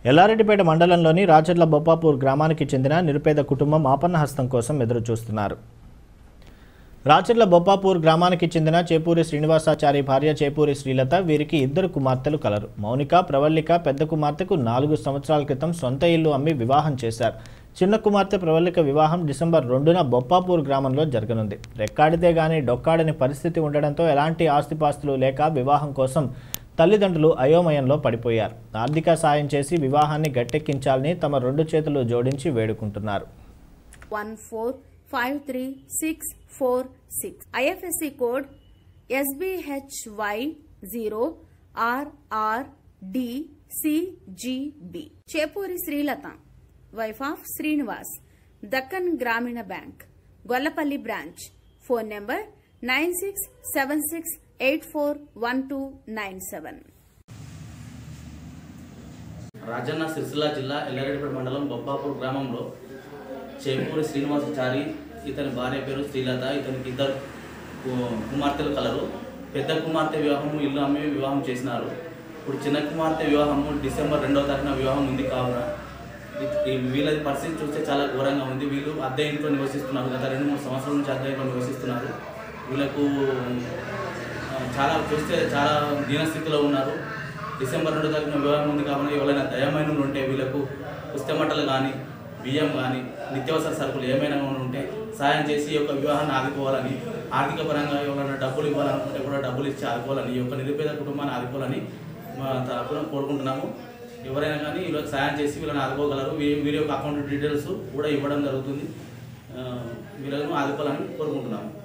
ఎల్లారెడ్డిపేట మండలంలోని రాచర్ల బొప్పాపూర్ గ్రామానికి చెందిన నిరుపేద కుటుంబం ఆపన్నహస్తం కోసం ఎదురు చూస్తున్నారు రాచర్ల బొప్పాపూర్ గ్రామానికి చెందిన చేపూరి శ్రీనివాసాచారి భార్య చేపూరి శ్రీలత వీరికి ఇద్దరు కుమార్తెలు కలరు మౌనిక ప్రవల్లిక పెద్ద కుమార్తెకు నాలుగు సంవత్సరాల క్రితం సొంత ఇల్లు అమ్మి వివాహం చేశారు చిన్న కుమార్తె ప్రవల్లిక వివాహం డిసెంబర్ రెండున బొప్పాపూర్ గ్రామంలో జరగనుంది రెక్కాడితే గాని డొక్కాడని పరిస్థితి ఉండడంతో ఎలాంటి ఆస్తిపాస్తులు లేక వివాహం కోసం తల్లిదండ్రులు అయోమయంలో పడిపోయారు ఆర్థిక సాయం చేసి వివాహాన్ని గట్టెక్కించాలని తమ రెండు చేతులు జోడించి వేడుకుంటున్నారు one four five three six four six IFSC code SBHY zero RR D CGB Chepuri Srilatha wife of Srinivas Deccan Grameena bank Gollapalli branch phone number nine six seven six eight four one two nine seven Rajanna Sircilla జిల్లా ఎల్లారెడ్డిపేట మండలం బొబ్బాపూర్ గ్రామంలో చేపూరి శ్రీనివాసాచారి ఇతని భార్య పేరు శ్రీలత ఇతనికి ఇద్దరు కు- కుమార్తెలు కలరు పెద్ద కుమార్తె వివాహము ఇల్లు అమ్మి వివాహం చేసినారు ఇప్పుడు చిన్న కుమార్తె వివాహము డిసెంబర్ రెండవ తారీఖున వివాహం ఉంది కావున ఈ- ఈ వీళ్ళ పరిస్థితి చూస్తే చాలా ఘోరంగా ఉంది వీళ్ళు అద్దె ఇంట్లో నివసిస్తున్నారు గత రెండు మూడు సంవత్సరాల నుంచి అద్దె ఇంట్లో నివసిస్తున్నారు వీళ్ళకు ఆ, చాలా చూస్తే చాలా దీనస్థితిలో ఉన్నారు డిసెంబర్ రెండు తారీఖున వివాహం ఉంది కాబట్టి ఎవరైనా దయమైన ఉంటే వీళ్ళకు పుస్తమట్టలు కానీ బియ్యం కానీ నిత్యావసర సరుకులు ఏమైనా ఉంటే సాయం చేసి ఈ యొక్క వివాహాన్ని ఆదుకోవాలని ఆర్థిక పరంగా ఎవరైనా డబ్బులు ఇవ్వాలనుకుంటే కూడా డబ్బులు ఇచ్చి ఆదుకోవాలని ఈ యొక్క నిరుపేద కుటుంబాన్ని ఆదుకోవాలని మా తరపున కోరుకుంటున్నాము ఎవరైనా కానీ వీళ్ళకి సాయం చేసి వీళ్ళని ఆదుకోగలరు వీ- వీరి యొక్క అకౌంట్ డీటెయిల్స్ కూడా ఇవ్వడం జరుగుతుంది ఆ, వీళ్ళను ఆదుకోవాలని కోరుకుంటున్నాము